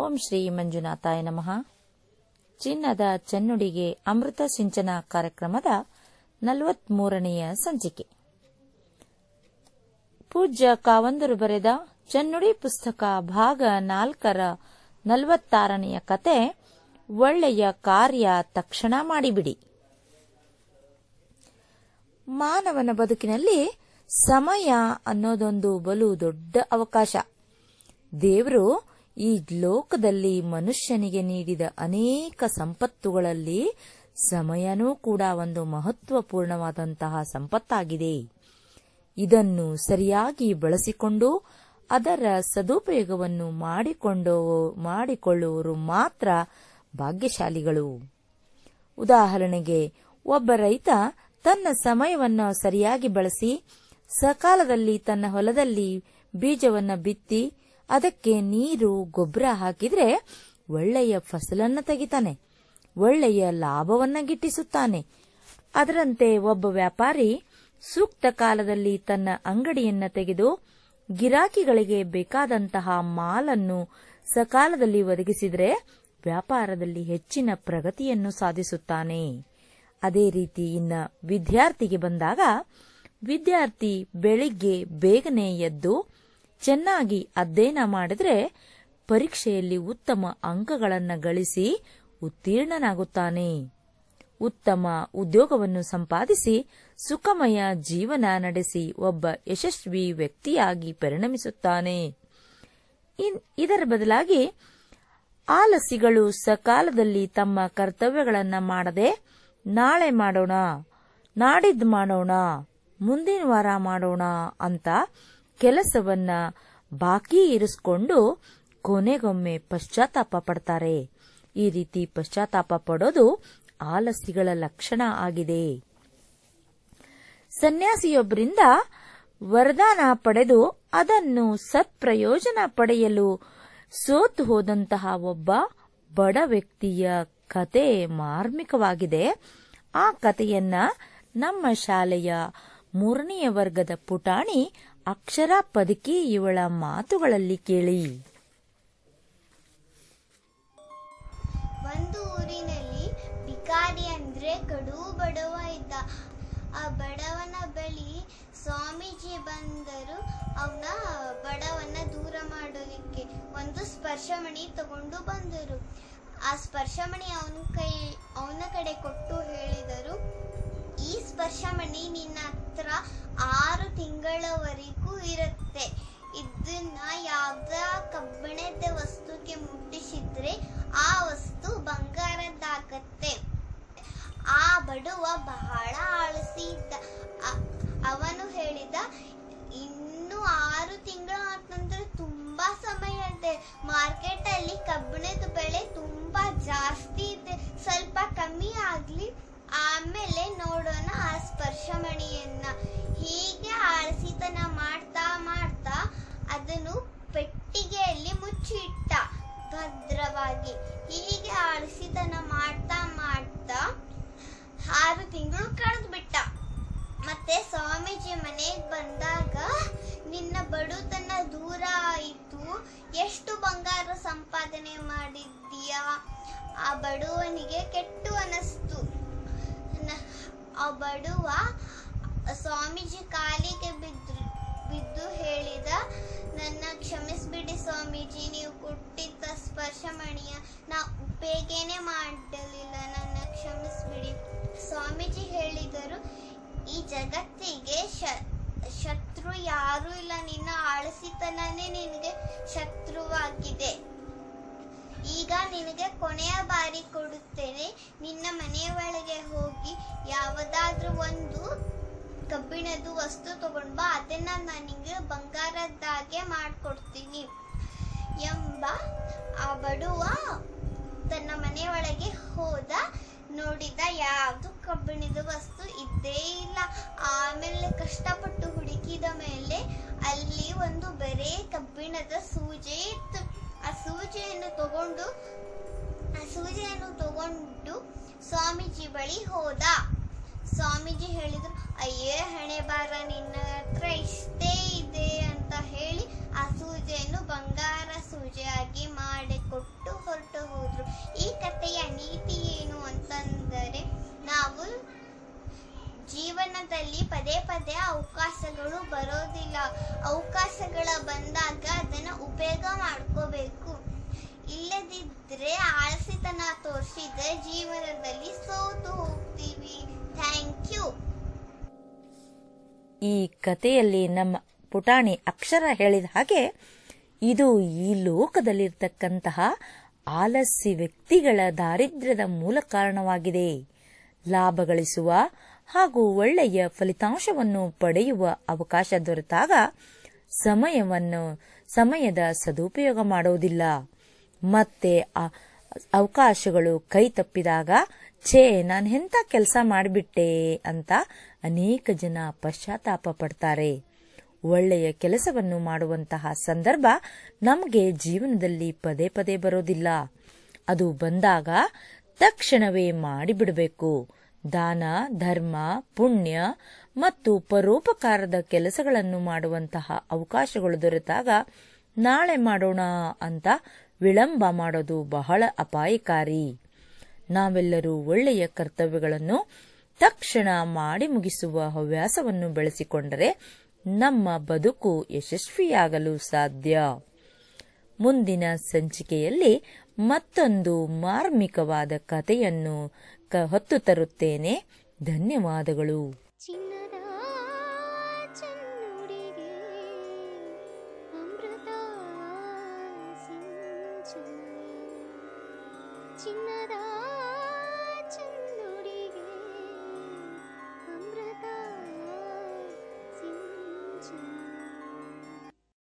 ಓಂ ಶ್ರೀ ಮಂಜುನಾಥಾಯ ನಮಃ ಚಿನ್ನದ ಚೆನ್ನುಡಿಗೆ ಅಮೃತ ಸಿಂಚನ ಕಾರ್ಯಕ್ರಮದ ನಲವತ್ಮೂರನೆಯ ಸಂಚಿಕೆ ಪೂಜ್ಯ ಕಾವಂದರು ಬರೆದ ಚೆನ್ನುಡಿ ಪುಸ್ತಕ ಭಾಗ ನಾಲ್ಕರ ನಲವತ್ತಾರನೆಯ ಕತೆ ಒಳ್ಳೆಯ ಕಾರ್ಯ ತಕ್ಷಣ ಮಾಡಿಬಿಡಿ ಮಾನವನ ಬದುಕಿನಲ್ಲಿ ಸಮಯ ಅನ್ನೋದೊಂದು ಬಲು ದೊಡ್ಡ ಅವಕಾಶ ದೇವರು ಈ ಲೋಕದಲ್ಲಿ ಮನುಷ್ಯನಿಗೆ ನೀಡಿದ ಅನೇಕ ಸಂಪತ್ತುಗಳಲ್ಲಿ ಸಮಯನೂ ಕೂಡ ಒಂದು ಮಹತ್ವಪೂರ್ಣವಾದಂತಹ ಸಂಪತ್ತಾಗಿದೆ ಇದನ್ನು ಸರಿಯಾಗಿ ಬಳಸಿಕೊಂಡು ಅದರ ಸದುಪಯೋಗವನ್ನು ಮಾಡಿಕೊಂಡು ಮಾಡಿಕೊಳ್ಳುವವರು ಮಾತ್ರ ಭಾಗ್ಯಶಾಲಿಗಳು ಉದಾಹರಣೆಗೆ ಒಬ್ಬ ರೈತ ತನ್ನ ಸಮಯವನ್ನು ಸರಿಯಾಗಿ ಬಳಸಿ ಸಕಾಲದಲ್ಲಿ ತನ್ನ ಹೊಲದಲ್ಲಿ ಬೀಜವನ್ನ ಬಿತ್ತಿ ಅದಕ್ಕೆ ನೀರು ಗೊಬ್ಬರ ಹಾಕಿದ್ರೆ ಒಳ್ಳೆಯ ಫಸಲನ್ನ ತೆಗಿತಾನೆ ಒಳ್ಳೆಯ ಲಾಭವನ್ನ ಗಿಟ್ಟಿಸುತ್ತಾನೆ ಅದರಂತೆ ಒಬ್ಬ ವ್ಯಾಪಾರಿ ಸೂಕ್ತ ಕಾಲದಲ್ಲಿ ತನ್ನ ಅಂಗಡಿಯನ್ನ ತೆಗೆದು ಗಿರಾಕಿಗಳಿಗೆ ಬೇಕಾದಂತಹ ಮಾಲನ್ನು ಸಕಾಲದಲ್ಲಿ ಒದಗಿಸಿದರೆ ವ್ಯಾಪಾರದಲ್ಲಿ ಹೆಚ್ಚಿನ ಪ್ರಗತಿಯನ್ನು ಸಾಧಿಸುತ್ತಾನೆ ಅದೇ ರೀತಿ ಇನ್ನ ವಿದ್ಯಾರ್ಥಿಗೆ ಬಂದಾಗ ವಿದ್ಯಾರ್ಥಿ ಬೆಳಿಗ್ಗೆ ಬೇಗನೆ ಎದ್ದು ಚೆನ್ನಾಗಿ ಅಧ್ಯಯನ ಮಾಡಿದ್ರೆ ಪರೀಕ್ಷೆಯಲ್ಲಿ ಉತ್ತಮ ಅಂಕಗಳನ್ನು ಗಳಿಸಿ ಉತ್ತೀರ್ಣನಾಗುತ್ತಾನೆ ಉತ್ತಮ ಉದ್ಯೋಗವನ್ನು ಸಂಪಾದಿಸಿ ಸುಖಮಯ ಜೀವನ ನಡೆಸಿ ಒಬ್ಬ ಯಶಸ್ವಿ ವ್ಯಕ್ತಿಯಾಗಿ ಪರಿಣಮಿಸುತ್ತಾನೆ ಇದರ ಬದಲಾಗಿ ಆಲಸಿಗಳು ಸಕಾಲದಲ್ಲಿ ತಮ್ಮ ಕರ್ತವ್ಯಗಳನ್ನ ಮಾಡದೆ ನಾಳೆ ಮಾಡೋಣ ನಾಡಿದ್ದು ಮಾಡೋಣ ಮುಂದಿನ ವಾರ ಮಾಡೋಣ ಅಂತ ಕೆಲಸವನ್ನ ಬಾಕಿ ಇರಿಸಿಕೊಂಡು ಕೊನೆಗೊಮ್ಮೆ ಪಶ್ಚಾತ್ತಾಪ ಪಡ್ತಾರೆ ಈ ರೀತಿ ಪಶ್ಚಾತ್ತಾಪ ಪಡೋದು ಆಲಸ್ಯಗಳ ಲಕ್ಷಣ ಆಗಿದೆ ಸನ್ಯಾಸಿಯೊಬ್ಬರಿಂದ ವರದಾನ ಪಡೆದು ಅದನ್ನು ಸತ್ಪ್ರಯೋಜನ ಪಡೆಯಲು ಸೋತು ಹೋದಂತಹ ಒಬ್ಬ ಬಡ ವ್ಯಕ್ತಿಯ ಕತೆ ಮಾರ್ಮಿಕವಾಗಿದೆ ಆ ಕಥೆಯನ್ನ ನಮ್ಮ ಶಾಲೆಯ ಮೂರನೆಯ ವರ್ಗದ ಪುಟಾಣಿ ಅಕ್ಷರ ಪದಕಿ ಇವಳ ಮಾತುಗಳಲ್ಲಿ ಕೇಳಿ ಒಂದು ಊರಿನಲ್ಲಿ ಭಿಕಾರಿ ಅಂದ್ರೆ ಕಡು ಬಡವ ಇದ್ದ ಆ ಬಡವನ ಬಳಿ ಸ್ವಾಮೀಜಿ ಬಂದರು ಅವನ ಬಡವನ ದೂರ ಮಾಡೋದಕ್ಕೆ ಒಂದು ಸ್ಪರ್ಶಮಣಿ ತಗೊಂಡು ಬಂದರು ಆ ಸ್ಪರ್ಶಮಣಿ ಅವನ ಕೈ ಅವನ ಕಡೆ ಕೊಟ್ಟು ಹೇಳಿದರು ಈ ಸ್ಪರ್ಶಮಣಿ ನಿನ್ನ ಹತ್ರ ಆರು ತಿಂಗಳವರೆಗೂ ಇರುತ್ತೆ ಇದನ್ನ ಯಾವ್ದ ಕಬ್ಬಿಣದ ವಸ್ತುಗೆ ಮುಟ್ಟಿಸಿದ್ರೆ ಆ ವಸ್ತು ಬಂಗಾರದ್ದಾಗತ್ತೆ ಆ ಬಡವ ಬಹಳ ಆಳಸಿ ಇದ್ದ ಅ- ಅವನು ಹೇಳಿದ ಇನ್ನು ಆರು ತಿಂಗಳು ಆದ್ನಂತರ ತುಂಬಾ ಸಮಯ ಇದೆ ಮಾರ್ಕೆಟ್ ಅಲ್ಲಿ ಕಬ್ಬಿಣದ ಬೆಲೆ ತುಂಬಾ ಜಾಸ್ತಿ ಇದೆ ಸ್ವಲ್ಪ ಕಮ್ಮಿ ಆಗ್ಲಿ ಆಮೇಲೆ ನೋಡೋಣ ಆ ಸ್ಪರ್ಶಮಣಿಯನ್ನ ಹೀಗೆ ಆಳಸಿತನ ಮಾಡ್ತಾ ಮಾಡ್ತಾ ಅದನ್ನು ಪೆಟ್ಟಿಗೆಯಲ್ಲಿ ಮುಚ್ಚಿಟ್ಟ ಭದ್ರವಾಗಿ ಹೀಗೆ ಆಳಸಿತನ ಮಾಡ್ತಾ ಮಾಡ್ತಾ ಆರು ತಿಂಗಳು ಕಳೆದು ಬಿಟ್ಟ ಮತ್ತೆ ಸ್ವಾಮೀಜಿ ಮನೆಗೆ ಬಂದಾಗ ನಿನ್ನ ಬಡುತನ ದೂರ ಆಯಿತು ಎಷ್ಟು ಬಂಗಾರ ಸಂಪಾದನೆ ಮಾಡಿದ್ದೀಯಾ ಆ ಬಡವನಿಗೆ ಕೆಟ್ಟು ಅನಿಸ್ತು ನ- ಆ ಬಡವ ಸ್ವಾಮೀಜಿ ಕಾಲಿಗೆ ಬಿದ್ದು ಬಿದ್ದು ಹೇಳಿದ ನನ್ನ ಕ್ಷಮಿಸ್ಬಿಡಿ ಸ್ವಾಮೀಜಿ ನೀವು ಕೊಟ್ಟಿದ್ದ ಸ್ಪರ್ಶಮಣಿಯ ನಾ ಉಪಯೋಗನೇ ಮಾಡಲಿಲ್ಲ ನನ್ನ ಕ್ಷಮಿಸ್ಬಿಡಿ ಸ್ವಾಮೀಜಿ ಹೇಳಿದರು ಈ ಜಗತ್ತಿಗೆ ಶ- ಶತ್ರು ಯಾರೂ ಇಲ್ಲ ನಿನ್ನ ಆಳಸಿತನನೇ ನಿನಗೆ ಶತ್ರುವಾಗಿದೆ ಈಗ ನಿನಗೆ ಕೊನೆಯ ಬಾರಿ ಕೊಡುತ್ತೇನೆ ನಿನ್ನ ಮನೆಯ ಒಳಗೆ ಹೋಗಿ ಯಾವುದಾದ್ರೂ ಒಂದು ಕಬ್ಬಿಣದ ವಸ್ತು ತಗೊಂಡ್ ಬಾ ಅದನ್ನ ನಾನು ನಿಂಗೆ ಬಂಗಾರದ್ದಾಗೆ ಮಾಡ್ಕೊಡ್ತೀನಿ ಎಂಬ ಆ ಬಡುವ ತನ್ನ ಮನೆಯೊಳಗೆ ಹೋದ ನೋಡಿದ ಯಾವುದು ಕಬ್ಬಿಣದ ವಸ್ತು ಇದ್ದೇ ಇಲ್ಲ ಆಮೇಲೆ ಕಷ್ಟಪಟ್ಟು ಹುಡುಕಿದ ಮೇಲೆ ಅಲ್ಲಿ ಒಂದು ಬರೇ ಕಬ್ಬಿಣದ ಸೂಜಿ ಇತ್ತು ಆ ಸೂಜಿಯನ್ನು ತಗೊಂಡು ಆ ಸೂಜಿಯನ್ನು ತಗೊಂಡು ಸ್ವಾಮೀಜಿ ಬಳಿ ಹೋದ ಸ್ವಾಮೀಜಿ ಹೇಳಿದ್ರು ಅಯ್ಯೇ ಹಣೆ ಬಾರ ನಿನ್ನ ಹತ್ರ ಇಷ್ಟೇ ಇದೆ ಅಂತ ಹೇಳಿ ಆ ಸೂಜಿಯನ್ನು ಬಂಗಾರ ಸೂಜಿಯಾಗಿ ಮಾಡಿಕೊಟ್ಟ ಜೀವನದಲ್ಲಿ ಪದೇ ಪದೇ ಅವಕಾಶಗಳು ಬರೋದಿಲ್ಲ ಅವಕಾಶಗಳ ಬಂದಾಗ ಅದನ್ನ ಉಪಯೋಗ ಮಾಡ್ಕೋಬೇಕು ಇಲ್ಲದಿದ್ರೆ ಆಳಸಿತನ ತೋರಿಸಿದ್ರೆ ಜೀವನದಲ್ಲಿ ಸೋತು ಹೋಗ್ತೀವಿ ಥ್ಯಾಂಕ್ ಯು ಈ ಕಥೆಯಲ್ಲಿ ನಮ್ಮ ಪುಟಾಣಿ ಅಕ್ಷರ ಹೇಳಿದ ಹಾಗೆ ಇದು ಈ ಲೋಕದಲ್ಲಿರ್ತಕ್ಕಂತಹ ಆಲಸ್ಯ ವ್ಯಕ್ತಿಗಳ ದಾರಿದ್ರ್ಯದ ಮೂಲ ಕಾರಣವಾಗಿದೆ ಲಾಭ ಗಳಿಸುವ ಹಾಗೂ ಒಳ್ಳೆಯ ಫಲಿತಾಂಶವನ್ನು ಪಡೆಯುವ ಅವಕಾಶ ದೊರೆತಾಗ ಸಮಯವನ್ನು ಸಮಯದ ಸದುಪಯೋಗ ಮಾಡುವುದಿಲ್ಲ ಮತ್ತೆ ಆ ಅವಕಾಶಗಳು ಕೈ ತಪ್ಪಿದಾಗ ಛೇ ನಾನು ಎಂಥ ಕೆಲಸ ಮಾಡಿಬಿಟ್ಟೆ ಅಂತ ಅನೇಕ ಜನ ಪಶ್ಚಾತ್ತಾಪ ಪಡ್ತಾರೆ ಒಳ್ಳೆಯ ಕೆಲಸವನ್ನು ಮಾಡುವಂತಹ ಸಂದರ್ಭ ನಮಗೆ ಜೀವನದಲ್ಲಿ ಪದೇ ಪದೇ ಬರೋದಿಲ್ಲ ಅದು ಬಂದಾಗ ತಕ್ಷಣವೇ ಮಾಡಿಬಿಡಬೇಕು ದಾನ ಧರ್ಮ ಪುಣ್ಯ ಮತ್ತು ಪರೋಪಕಾರದ ಕೆಲಸಗಳನ್ನು ಮಾಡುವಂತಹ ಅವಕಾಶಗಳು ದೊರೆತಾಗ ನಾಳೆ ಮಾಡೋಣ ಅಂತ ವಿಳಂಬ ಮಾಡೋದು ಬಹಳ ಅಪಾಯಕಾರಿ ನಾವೆಲ್ಲರೂ ಒಳ್ಳೆಯ ಕರ್ತವ್ಯಗಳನ್ನು ತಕ್ಷಣ ಮಾಡಿ ಮುಗಿಸುವ ಹವ್ಯಾಸವನ್ನು ಬೆಳೆಸಿಕೊಂಡರೆ ನಮ್ಮ ಬದುಕು ಯಶಸ್ವಿಯಾಗಲು ಸಾಧ್ಯ ಮುಂದಿನ ಸಂಚಿಕೆಯಲ್ಲಿ ಮತ್ತೊಂದು ಮಾರ್ಮಿಕವಾದ ಕಥೆಯನ್ನು ಕ- ಹೊತ್ತು ತರುತ್ತೇನೆ ಧನ್ಯವಾದಗಳು ಚಿನ್ನದ ಚೆನ್ನುಡಿಗೆ ಅಮೃತ ಸಿಂಚನ ಚಿನ್ನದ